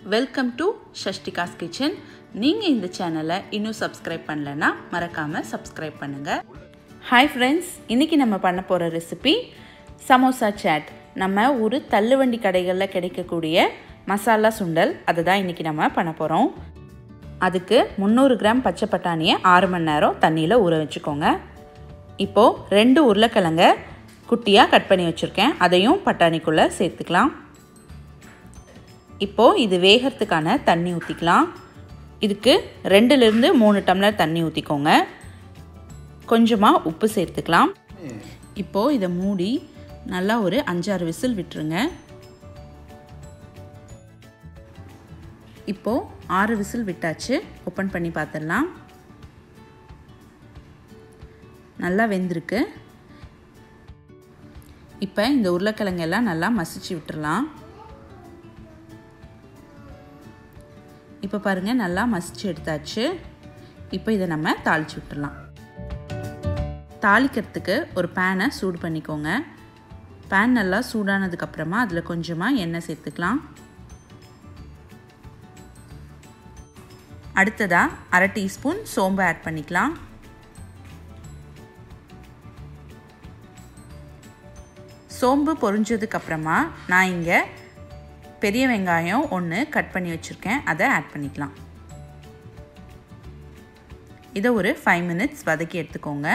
welcome to Shashtika's kitchen நீங்கள் இந்த சேனலை இன்னும் சப்ஸ்கிரைப் பண்ணலைன்னா மறக்காமல் சப்ஸ்கிரைப் பண்ணுங்கள் ஹாய் ஃப்ரெண்ட்ஸ் இன்றைக்கி நம்ம பண்ண போகிற ரெசிபி சமோசா சாட் நம்ம ஒரு தள்ளுவண்டி கடைகளில் கிடைக்கக்கூடிய மசாலா சுண்டல் அதை தான் இன்றைக்கி நம்ம பண்ண போகிறோம் அதுக்கு முந்நூறு கிராம் பச்சை பட்டாணியை ஆறு மணி நேரம் தண்ணியில் ஊற வச்சுக்கோங்க இப்போது ரெண்டு உருளைக்கிழங்க குட்டியாக கட் பண்ணி வச்சுருக்கேன் அதையும் பட்டாணிக்குள்ளே சேர்த்துக்கலாம் இப்போது இது வேகிறதுக்கான தண்ணி ஊற்றிக்கலாம் இதுக்கு ரெண்டுலேருந்து மூணு டம்ளர் தண்ணி ஊற்றிக்கோங்க கொஞ்சமாக உப்பு சேர்த்துக்கலாம் இப்போது இதை மூடி நல்லா ஒரு அஞ்சாறு விசில் விட்டுருங்க இப்போது ஆறு விசில் விட்டாச்சு ஓப்பன் பண்ணி பார்த்துடலாம் நல்லா வெந்திருக்கு இப்போ இந்த உருளைக்கிழங்கெல்லாம் நல்லா மசிச்சு விட்டுறலாம் இப்போ பாருங்கள் நல்லா மசிச்சு எடுத்தாச்சு இப்போ இதை நம்ம தாளித்து விட்டுடலாம் தாளிக்கிறதுக்கு ஒரு பேனை சூடு பண்ணிக்கோங்க பேன் நல்லா சூடானதுக்கப்புறமா அதில் கொஞ்சமாக எண்ணெய் சேர்த்துக்கலாம் அடுத்ததாக அரை டீஸ்பூன் சோம்பு ஆட் பண்ணிக்கலாம் சோம்பு பொரிஞ்சதுக்கப்புறமா நான் இங்கே பெரிய வெங்காயம் ஒன்று கட் பண்ணி வச்சுருக்கேன் அதை ஆட் பண்ணிக்கலாம் இதை ஒரு ஃபைவ் மினிட்ஸ் வதக்கி எடுத்துக்கோங்க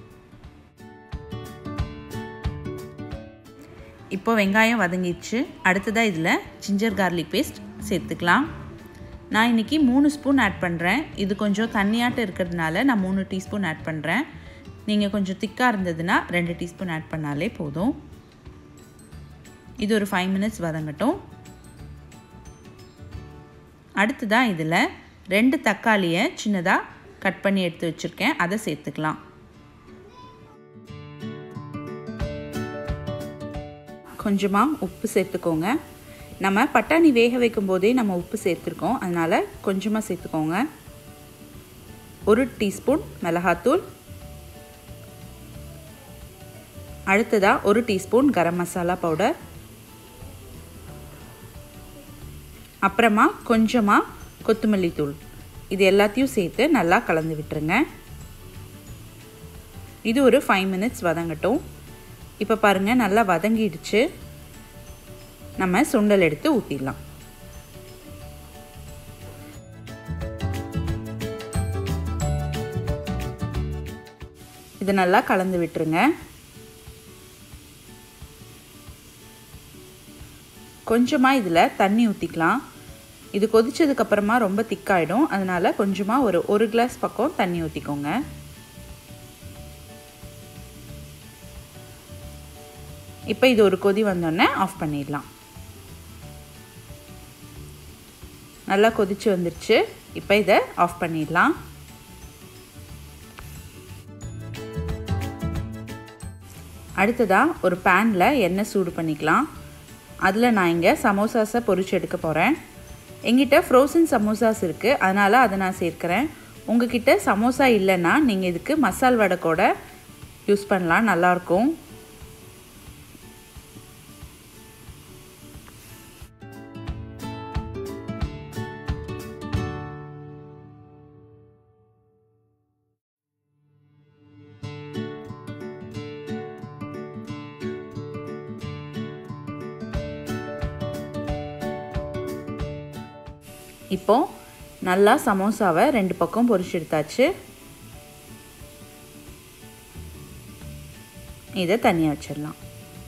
இப்போ வெங்காயம் வதங்கிடுச்சு அடுத்ததாக இதில் ஜிஞ்சர் கார்லிக் பேஸ்ட் சேர்த்துக்கலாம் நான் இன்றைக்கி மூணு ஸ்பூன் ஆட் பண்ணுறேன் இது கொஞ்சம் தண்ணியாட்டம் இருக்கிறதுனால நான் மூணு டீஸ்பூன் ஆட் பண்ணுறேன் நீங்கள் கொஞ்சம் திக்காக இருந்ததுன்னா ரெண்டு டீஸ்பூன் ஆட் பண்ணாலே போதும் இது ஒரு ஃபைவ் மினிட்ஸ் வதங்கட்டும் அடுத்ததாக இதில் ரெண்டு தக்காளியை சின்னதாக கட் பண்ணி எடுத்து வச்சுருக்கேன் அதை சேர்த்துக்கலாம் கொஞ்சமாக உப்பு சேர்த்துக்கோங்க நம்ம பட்டாணி வேக வைக்கும் போதே நம்ம உப்பு சேர்த்துருக்கோம் அதனால் கொஞ்சமாக சேர்த்துக்கோங்க ஒரு டீஸ்பூன் மிளகாத்தூள் அடுத்ததாக ஒரு டீஸ்பூன் கரம் மசாலா பவுடர் அப்புறமா கொஞ்சமாக கொத்தமல்லி தூள் இது எல்லாத்தையும் சேர்த்து நல்லா கலந்து விட்டுருங்க இது ஒரு ஃபைவ் மினிட்ஸ் வதங்கட்டும் இப்போ பாருங்கள் நல்லா வதங்கிடுச்சு நம்ம சுண்டல் எடுத்து ஊற்றிடலாம் இது நல்லா கலந்து விட்டுருங்க கொஞ்சமாக இதில் தண்ணி ஊற்றிக்கலாம் இது கொதிச்சதுக்கப்புறமா ரொம்ப திக்காயிடும் அதனால் கொஞ்சமாக ஒரு ஒரு கிளாஸ் பக்கம் தண்ணி ஊற்றிக்கோங்க இப்போ இது ஒரு கொதி வந்தோடனே ஆஃப் பண்ணிடலாம் நல்லா கொதிச்சு வந்துருச்சு இப்போ இதை ஆஃப் பண்ணிடலாம் அடுத்ததாக ஒரு பேனில் எண்ணெய் சூடு பண்ணிக்கலாம் அதில் நான் இங்கே சமோசாஸை பொரிச்சு எடுக்க போகிறேன் எங்கிட்ட ஃப்ரோசன் சமோசாஸ் இருக்குது அதனால் அதை நான் சேர்க்குறேன் உங்ககிட்ட சமோசா இல்லைன்னா நீங்கள் இதுக்கு மசால் வடை கூட யூஸ் பண்ணலாம் நல்லாயிருக்கும் இப்போது நல்லா சமோசாவை ரெண்டு பக்கம் பொரிச்சு எடுத்தாச்சு இதை தனியாக வச்சிடலாம்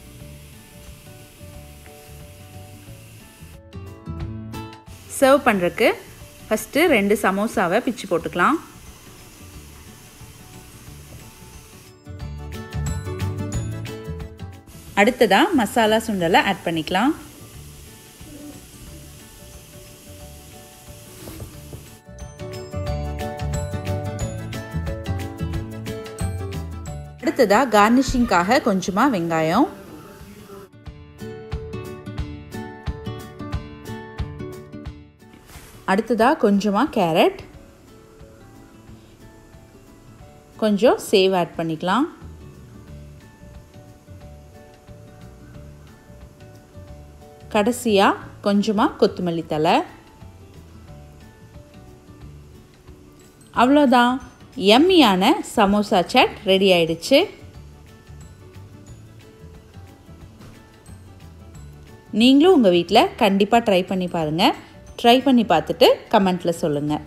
சர்வ் பண்ணுறக்கு ஃபஸ்ட்டு ரெண்டு சமோசாவை பிச்சு போட்டுக்கலாம் அடுத்ததாக மசாலா சுண்டலை ஆட் பண்ணிக்கலாம் அடுத்ததாக கார்னிஷிங்காக கொஞ்சமாக வெங்காயம் அடுத்ததாக கொஞ்சமாக கேரட் கொஞ்சம் சேவ் ஆட் பண்ணிக்கலாம் கடைசியாக கொஞ்சமாக கொத்தமல்லி தலை அவ்வளோதான் எம்மியான சமோசா சாட் ரெடி ஆயிடுச்சு நீங்களும் உங்கள் வீட்டில் கண்டிப்பாக ட்ரை பண்ணி பாருங்கள் ட்ரை பண்ணி பார்த்துட்டு கமெண்ட்டில் சொல்லுங்கள்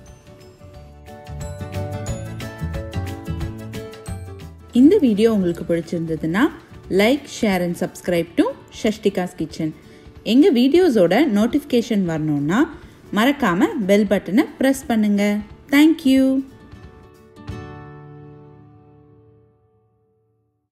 இந்த வீடியோ உங்களுக்கு பிடிச்சிருந்ததுன்னா like share and subscribe to Shashtika's kitchen எங்கள் வீடியோஸோட நோட்டிஃபிகேஷன் வரணுன்னா மறக்காமல் பெல் பட்டனை ப்ரெஸ் பண்ணுங்கள் தேங்க்யூ